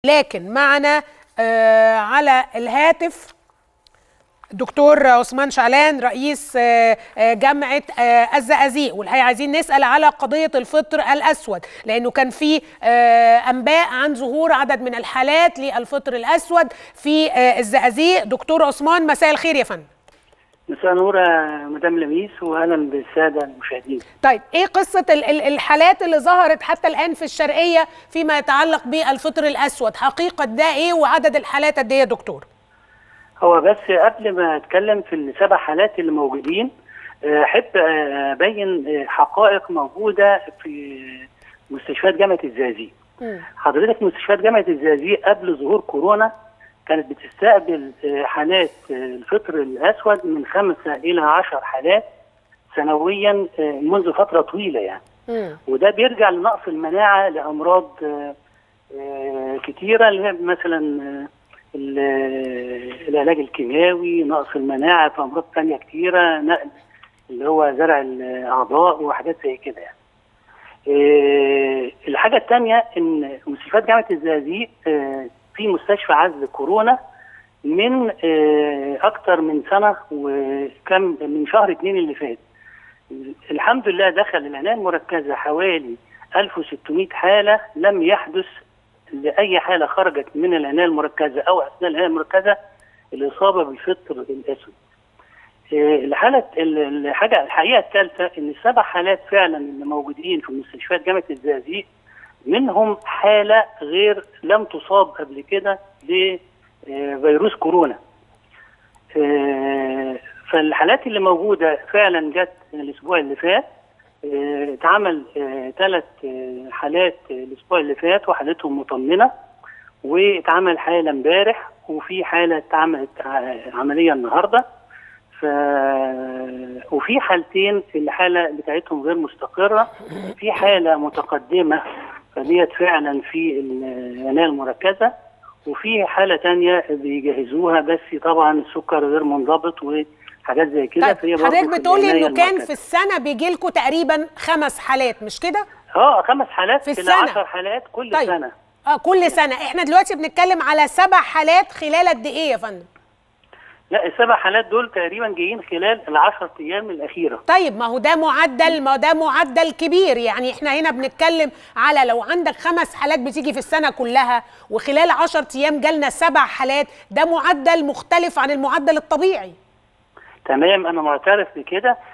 لكن معنا آه، على الهاتف دكتور عثمان شعلان رئيس آه، آه، جامعة آه، الزقازيق والحقيقة عايزين نسأل على قضية الفطر الأسود لأنه كان في آه، أنباء عن ظهور عدد من الحالات للفطر الأسود في آه، الزقازيق دكتور عثمان مساء الخير يا فندم مساء النور يا مدام لميس واهلا بالساده المشاهدين. طيب ايه قصة ال- ال- الحالات اللي ظهرت حتى الآن في الشرقية فيما يتعلق بالفطر الأسود حقيقة ده ايه وعدد الحالات قد ايه يا دكتور؟ هو بس قبل ما اتكلم في السبع حالات اللي موجودين آه، احب آه، ابين آه، حقائق موجوده في مستشفيات جامعه الزقازيق. مم. حضرتك مستشفيات جامعه الزقازيق قبل ظهور كورونا كانت بتستقبل آه، حالات آه، الفطر الاسود من خمسه الى عشر حالات سنويا آه، منذ فتره طويله يعني. مم. وده بيرجع لنقص المناعة لأمراض آه، آه، كتيرة اللي هي مثلا آه، ال- آه، العلاج الكيماوي نقص المناعة في أمراض تانية كتيرة نقل اللي هو زرع الأعضاء وحاجات زي كده يعني. آه، الحاجة التانية إن مستشفيات جامعة الزقازيق آه، في مستشفى عزل كورونا من آه، أكتر من سنة وكم من شهر اتنين اللي فات. الحمد لله دخل العنايه المركزه حوالي 1600 حاله لم يحدث لاي حاله خرجت من العنايه المركزه او اثناء العنايه المركزه الاصابه بالفطر الاسود. آه، الحاله ال- الحاجه الحقيقه الثالثه ان السبع حالات فعلا اللي موجودين في مستشفيات جامعه الزقازيق منهم حاله غير لم تصاب قبل كده بفيروس كورونا. آه، فالحالات اللي موجوده فعلا جت الاسبوع اللي فات آه، اتعمل ثلاث حالات آه، الاسبوع اللي فات وحالتهم مطمنه واتعمل حاله امبارح وفي حاله اتعملت ع- عمليه النهارده ف وفي حالتين الحاله بتاعتهم غير مستقره في حاله متقدمه فديت فعلا في العنايه المركزه وفي حاله تانية بيجهزوها بس طبعا السكر غير منضبط وحاجات زي كده فهي طيب برضه حضرتك في بتقولي العناية انه كان المركزة. في السنة بيجي لكم تقريبا خمس حالات مش كده؟ اه خمس حالات في في السنة. 10 حالات كل طيب. سنه اه كل سنة احنا دلوقتي بنتكلم على سبع حالات خلال قد ايه يا فندم؟ لا السبع حالات دول تقريبا جايين خلال العشر ايام الاخيره طيب ما هو ده معدل ما ده معدل كبير يعني احنا هنا بنتكلم على لو عندك خمس حالات بتيجي في السنة كلها وخلال عشر ايام جالنا سبع حالات ده معدل مختلف عن المعدل الطبيعي تمام انا معترف بكده